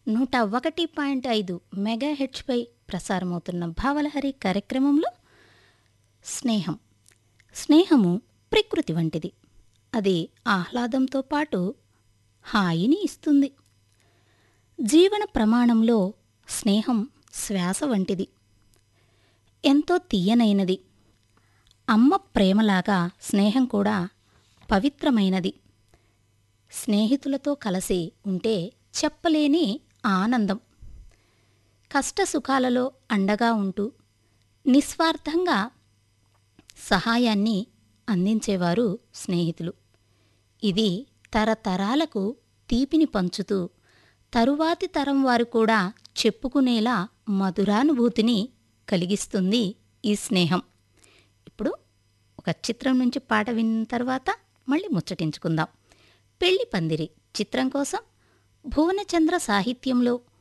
నూట ఒకటి పాయింట్ ఐదు మెగా హెచ్పై ప్రసారమవుతున్న భావలహరి కార్యక్రమంలో స్నేహం స్నేహము ప్రకృతి వంటిది అది ఆహ్లాదంతో పాటు హాయిని ఇస్తుంది జీవన ప్రమాణంలో స్నేహం శ్వాస వంటిది ఎంతో తీయనైనది అమ్మ ప్రేమలాగా స్నేహం కూడా పవిత్రమైనది స్నేహితులతో కలిసి ఉంటే చెప్పలేని ఆనందం కష్టసుఖాలలో అండగా ఉంటూ నిస్వార్థంగా సహాయాన్ని అందించేవారు స్నేహితులు ఇది తరతరాలకు తీపిని పంచుతూ తరువాతి తరం వారు కూడా చెప్పుకునేలా మధురానుభూతిని కలిగిస్తుంది ఈ స్నేహం ఇప్పుడు ఒక చిత్రం నుంచి పాట విన్న తర్వాత మళ్ళీ ముచ్చటించుకుందాం పెళ్లి పందిరి చిత్రం కోసం భువనచంద్ర సాహిత్యంలో